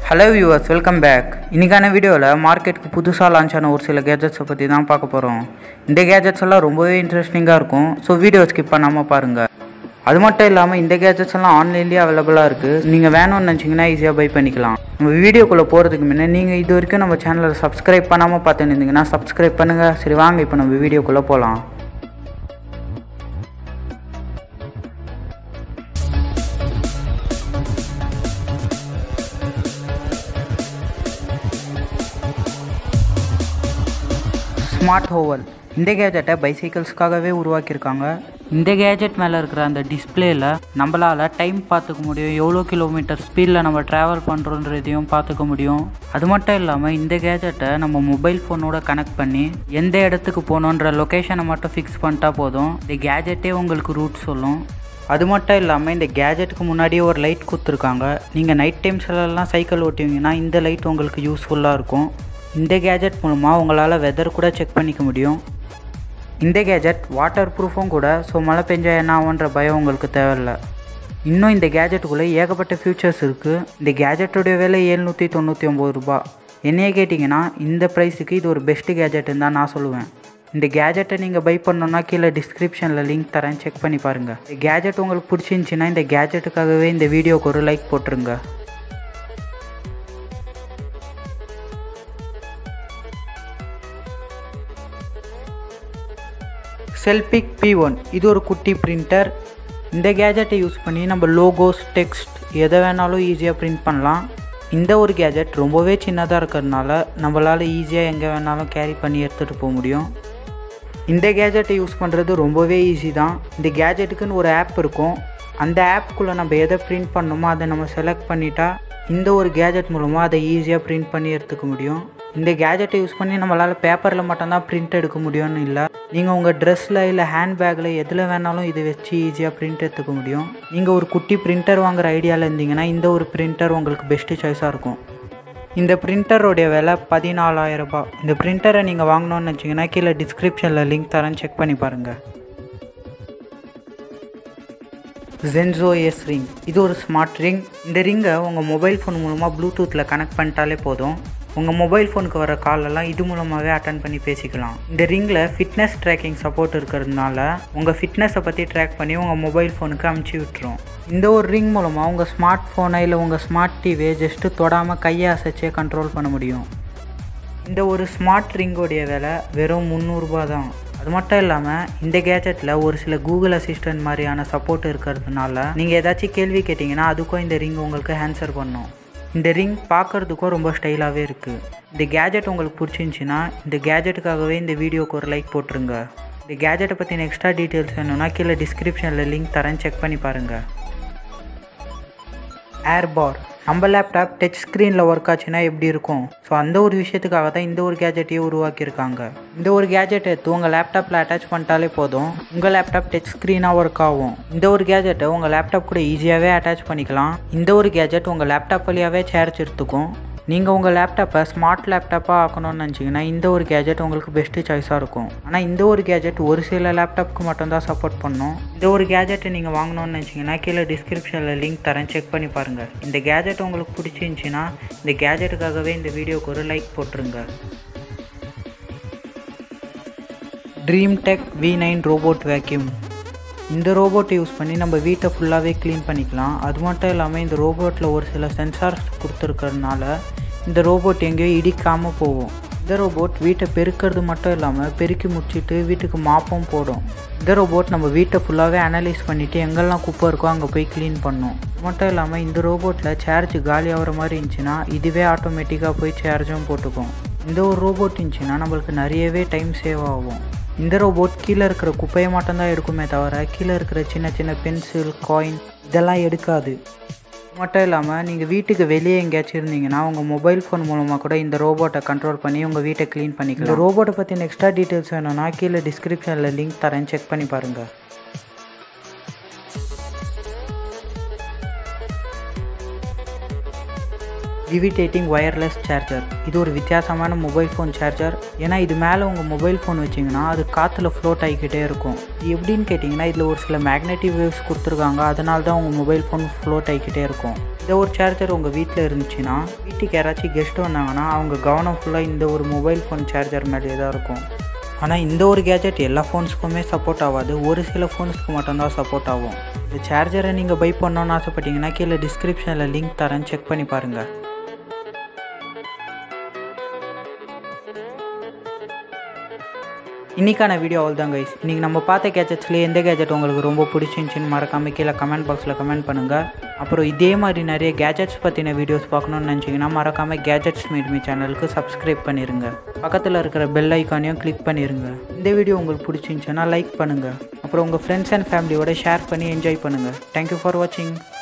hello viewers welcome back இன்றைக்கான வீடியோவில் மார்க்கெட்டுக்கு புதுசாக லான்ச் ஆன ஒரு சில கேஜெட்ஸை பற்றி தான் பார்க்க போகிறோம் இந்த கேஜெட்ஸ் எல்லாம் ரொம்பவே இன்ட்ரெஸ்டிங்காக இருக்கும் ஸோ வீடியோ ஸ்கிப் பண்ணாமல் பாருங்கள் அது மட்டும் இல்லாமல் இந்த கேஜெட்ஸ் எல்லாம் ஆன்லைன்லேயே அவைலபிளாக இருக்குது நீங்கள் வேணும்னு நினச்சிங்கன்னா ஈஸியாக பை பண்ணிக்கலாம் நம்ம வீடியோக்குள்ளே போகிறதுக்கு முன்னே நீங்கள் இது வரைக்கும் நம்ம சேனலை சப்ஸ்கிரைப் பண்ணாமல் பார்த்துன்னு இருந்தீங்கன்னா சப்ஸ்கிரைப் பண்ணுங்கள் சரி வாங்க இப்போ நம்ம வீடியோக்குள்ளே போகலாம் ஸ்மார்ட் ஹோவல் இந்த கேஜெட்டை பைசைக்கிள்ஸ்க்காகவே உருவாக்கியிருக்காங்க இந்த கேஜெட் மேலே இருக்கிற அந்த டிஸ்பிளேயில் நம்மளால் டைம் பார்த்துக்க முடியும் எவ்வளோ கிலோமீட்டர் ஸ்பீடில் நம்ம ட்ராவல் பண்ணுறோன்றதையும் பார்த்துக்க முடியும் அது மட்டும் இல்லாமல் இந்த கேஜெட்டை நம்ம மொபைல் ஃபோனோட கனெக்ட் பண்ணி எந்த இடத்துக்கு போகணுன்ற லொக்கேஷனை மட்டும் ஃபிக்ஸ் பண்ணிட்டா போதும் இந்த கேஜெட்டே உங்களுக்கு ரூட் சொல்லும் அது மட்டும் இல்லாமல் இந்த கேஜெட்டுக்கு முன்னாடியே ஒரு லைட் கொடுத்துருக்காங்க நீங்கள் நைட் டைம்ஸ்லலாம் சைக்கிள் ஓட்டுவீங்கன்னா இந்த லைட் உங்களுக்கு யூஸ்ஃபுல்லாக இருக்கும் இந்த கேஜெட் மூலமாக உங்களால் வெதர் கூட செக் பண்ணிக்க முடியும் இந்த கேஜெட் வாட்டர் ப்ரூஃபும் கூட ஸோ மழை பெஞ்சா என்ன ஆகுன்ற பயம் உங்களுக்கு தேவையில்ல இன்னும் இந்த கேஜெட்டுக்குள்ளே ஏகப்பட்ட ஃபியூச்சர்ஸ் இருக்குது இந்த கேஜெட்டோடைய விலை எழுநூற்றி தொண்ணூற்றி ஒம்பது ரூபா என்னையே கேட்டிங்கன்னா இந்த ப்ரைஸுக்கு இது ஒரு பெஸ்ட்டு கேஜெட்டுன்னு தான் நான் சொல்லுவேன் இந்த கேஜெட்டை நீங்கள் பை பண்ணணுன்னா கீழே டிஸ்கிரிப்ஷனில் லிங்க் தரேன் செக் பண்ணி பாருங்கள் இந்த கேஜெட் உங்களுக்கு பிடிச்சிருந்துச்சின்னா இந்த கேஜெட்டுக்காகவே இந்த வீடியோக்கு ஒரு லைக் போட்டுருங்க செல்பிக் பி ஒன் இது ஒரு குட்டி பிரிண்டர் இந்த கேஜெட்டை யூஸ் பண்ணி நம்ம லோகோஸ் டெக்ஸ்ட் எதை வேணாலும் ஈஸியாக பிரிண்ட் பண்ணலாம் இந்த ஒரு கேஜெட் ரொம்பவே சின்னதாக இருக்கிறதுனால நம்மளால் ஈஸியாக எங்கே வேணாலும் கேரி பண்ணி எடுத்துகிட்டு போக முடியும் இந்த கேஜெட்டை யூஸ் பண்ணுறது ரொம்பவே ஈஸி தான் இந்த கேஜெட்டுக்குன்னு ஒரு ஆப் இருக்கும் அந்த ஆப்புக்குள்ளே நம்ம எதை பிரிண்ட் பண்ணணுமோ அதை நம்ம செலக்ட் பண்ணிட்டா இந்த ஒரு கேஜெட் மூலமாக அதை ஈஸியாக பிரிண்ட் பண்ணி எடுத்துக்க முடியும் இந்த கேஜெட்டை யூஸ் பண்ணி நம்மளால் பேப்பரில் மட்டும்தான் பிரிண்ட் எடுக்க முடியும்னு இல்லை நீங்கள் உங்கள் ட்ரெஸ்ஸில் இல்லை ஹேண்ட்பேக்கில் எதில் வேணாலும் இதை வச்சு ஈஸியாக பிரிண்ட் எடுத்துக்க முடியும் நீங்கள் ஒரு குட்டி பிரிண்டர் வாங்குற ஐடியாவில் இருந்தீங்கன்னா இந்த ஒரு பிரிண்டர் உங்களுக்கு பெஸ்ட்டு சாய்ஸாக இருக்கும் இந்த பிரிண்டரோடைய விலை பதினாலாயிரம் ரூபாய் இந்த பிரிண்டரை நீங்கள் வாங்கணும்னு வச்சிங்கன்னா கீழே டிஸ்கிரிப்ஷனில் லிங்க் தரேன் செக் பண்ணி பாருங்கள் ஜென்சோ எஸ் ரிங் இது ஒரு ஸ்மார்ட் ரிங் இந்த ரிங்கை உங்கள் மொபைல் ஃபோன் மூலமாக ப்ளூடூத்தில் கனெக்ட் பண்ணிட்டாலே போதும் உங்கள் மொபைல் ஃபோனுக்கு வர காலெல்லாம் இது மூலமாகவே அட்டன் பண்ணி பேசிக்கலாம் இந்த ரிங்கில் ஃபிட்னஸ் ட்ராக்கிங் சப்போர்ட் இருக்கிறதுனால உங்கள் ஃபிட்னஸை பற்றி ட்ராக் பண்ணி உங்கள் மொபைல் ஃபோனுக்கு அமுச்சு விட்டுரும் இந்த ஒரு ரிங் மூலமாக உங்கள் ஸ்மார்ட் ஃபோனை இல்லை உங்கள் ஸ்மார்ட் டிவியை ஜஸ்ட்டு தொடாமல் கையை அசைச்சே கண்ட்ரோல் பண்ண முடியும் இந்த ஒரு ஸ்மார்ட் ரிங்கோடைய விலை வெறும் முந்நூறுரூபா தான் அது மட்டும் இல்லாமல் இந்த கேஜெட்டில் ஒரு சில கூகுள் அசிஸ்டன்ட் மாதிரியான சப்போர்ட் இருக்கிறதுனால நீங்கள் ஏதாச்சும் கேள்வி கேட்டிங்கன்னா அதுக்கும் இந்த ரிங் உங்களுக்கு ஆன்சர் பண்ணும் இந்த ரிங் பார்க்குறதுக்கும் ரொம்ப ஸ்டைலாகவே இருக்குது இந்த கேஜெட் உங்களுக்கு பிடிச்சிருந்துச்சின்னா இந்த கேஜெட்டுக்காகவே இந்த வீடியோக்கு ஒரு லைக் போட்டுருங்க இந்த கேஜெட்டை பற்றின எக்ஸ்ட்ரா டீட்டெயில்ஸ் வேணும்னா கீழே டிஸ்கிரிப்ஷனில் லிங்க் தரேன் செக் பண்ணி பாருங்கள் ஏர்பார் நம்ம லேப்டாப் டச் ஸ்க்ரீனில் ஒர்க் ஆச்சுன்னா எப்படி இருக்கும் ஸோ அந்த ஒரு விஷயத்துக்காக தான் இந்த ஒரு கேஜெட்டையே உருவாக்கியிருக்காங்க இந்த ஒரு கேஜெட் எடுத்து உங்கள் லேப்டாப்பில் அட்டாச் பண்ணிட்டாலே போதும் உங்கள் லேப்டாப் டச் ஸ்க்ரீனாக ஒர்க் ஆகும் இந்த ஒரு கேஜெட்டை உங்கள் லேப்டாப் கூட ஈஸியாகவே அட்டாச் பண்ணிக்கலாம் இந்த ஒரு கேஜெட் உங்கள் லேப்டாப் வழியாகவே சார்ஜ் எடுத்துக்கும் நீங்கள் உங்கள் லேப்டாப்பை ஸ்மார்ட் லேப்டாப்பாக ஆக்கணும்னு நினச்சிங்கன்னா இந்த ஒரு கேஜெட் உங்களுக்கு பெஸ்ட்டு சாய்ஸாக இருக்கும் ஆனால் இந்த ஒரு கேஜெட் ஒரு சில லேப்டாப்க்கு மட்டும்தான் சப்போர்ட் பண்ணும் இந்த ஒரு கேஜெட்டை நீங்கள் வாங்கணும்னு நினச்சிங்கன்னா கீழே டிஸ்கிரிப்ஷனில் லிங்க் தரேன் செக் பண்ணி பாருங்கள் இந்த கேஜெட் உங்களுக்கு பிடிச்சிருந்துச்சின்னா இந்த கேஜெட்டுக்காகவே இந்த வீடியோக்கு ஒரு லைக் போட்டுருங்க Dreame tech V nine robot vacuum இந்த ரோபோட்டை யூஸ் பண்ணி நம்ம வீட்டை ஃபுல்லாகவே க்ளீன் பண்ணிக்கலாம் அது மட்டும் இல்லாமல் இந்த ரோபோட்டில் ஒரு சில சென்சார்ஸ் கொடுத்துருக்கறதுனால இந்த ரோபோட் எங்கேயோ இடிக்காமல் போகும் இந்த ரோபோட் வீட்டை பெருக்கிறது மட்டும் இல்லாமல் பெருக்கி முடிச்சுட்டு வீட்டுக்கு மாப்பும் போடும் இந்த ரோபோட் நம்ம வீட்டை ஃபுல்லாகவே அனலைஸ் பண்ணிவிட்டு எங்கெல்லாம் குப்பை இருக்கோ அங்கே போய் க்ளீன் பண்ணும் அது மட்டும் இல்லாமல் இந்த ரோபோட்டில் சார்ஜ் காலி ஆகிற மாதிரி இருந்துச்சுன்னா இதுவே ஆட்டோமேட்டிக்காக போய் சார்ஜும் போட்டுக்கும் இந்த ஒரு ரோபோட் இருந்துச்சுன்னா நம்மளுக்கு நிறையவே டைம் சேவ் ஆகும் இந்த ரோபோட் கீழே இருக்கிற குப்பையை மட்டும்தான் எடுக்குமே தவிர கீழே இருக்கிற சின்ன சின்ன பென்சில் காயின் இதெல்லாம் எடுக்காது மட்டும் இல்லாமல் நீங்கள் வீட்டுக்கு வெளியே எங்கேயாச்சும் இருந்தீங்கன்னா உங்கள் மொபைல் ஃபோன் மூலமாக கூட இந்த ரோபோட்டை கண்ட்ரோல் பண்ணி உங்கள் வீட்டை க்ளீன் பண்ணிக்கலாம் இந்த ரோபோட்டை பற்றின எக்ஸ்ட்ரா டீட்டெயில்ஸ் வேணும்னா கீழே டிஸ்கிரிப்ஷனில் லிங்க் தரேன் செக் பண்ணி பாருங்கள் லிவிடேட்டிங் ஒயர்லெஸ் சார்ஜர் இது ஒரு வித்தியாசமான மொபைல் ஃபோன் சார்ஜர் ஏன்னா இது மேலே உங்கள் மொபைல் ஃபோன் வச்சிங்கன்னா அது காற்றுல ஃப்ளோட் ஆகிக்கிட்டே இருக்கும் இது எப்படின்னு கேட்டிங்கன்னா இதில் ஒரு சில மேக்னெட்டிக் வேவ்ஸ் கொடுத்துருக்காங்க அதனால தான் உங்கள் மொபைல் ஃபோன் ஃப்ளோட் ஆகிக்கிட்டே இருக்கும் இந்த ஒரு சார்ஜர் உங்கள் வீட்டில் இருந்துச்சுன்னா வீட்டுக்கு யாராச்சும் கெஸ்ட் வந்தாங்கன்னா அவங்க கவனம் ஃபுல்லாக இந்த ஒரு மொபைல் ஃபோன் சார்ஜர் மேலேயே தான் இருக்கும் ஆனால் இந்த ஒரு கேஜெட் எல்லா ஃபோன்ஸ்க்குமே சப்போர்ட் ஆகாது ஒரு சில ஃபோன்ஸ்க்கு மட்டும்தான் சப்போர்ட் ஆகும் இந்த சார்ஜரை நீங்கள் பை பண்ணணும்னு ஆசைப்பட்டீங்கன்னா கீழே டிஸ்கிரிப்ஷனில் லிங்க் தரேன் செக் பண்ணி பாருங்கள் இன்றைக்கான வீடியோ அவள் தான் கைஸ் இன்றைக்கி நம்ம பார்த்த கேஜெட்ஸ்லேயே எந்த கேஜெட் உங்களுக்கு ரொம்ப பிடிச்சிருந்துச்சின்னு மறக்காம கீழே கமெண்ட் பாக்ஸில் கமெண்ட் பண்ணுங்கள் அப்புறம் இதே மாதிரி நிறைய கேஜெட்ஸ் பற்றின வீடியோஸ் பார்க்கணுன்னு நினச்சிங்கன்னா மறக்காமல் கேஜெட்ஸ் மீட்மி சேனலுக்கு சப்ஸ்கிரைப் பண்ணிடுங்க பக்கத்தில் இருக்கிற பெல் ஐக்கானையும் கிளிக் பண்ணிடுங்க இந்த வீடியோ உங்களுக்கு பிடிச்சிருந்துச்சுன்னா லைக் பண்ணுங்கள் அப்புறம் உங்கள் ஃப்ரெண்ட்ஸ் அண்ட் ஃபேமிலியோட ஷேர் பண்ணி என்ஜாய் பண்ணுங்கள் தேங்க்யூ ஃபார் வாட்சிங்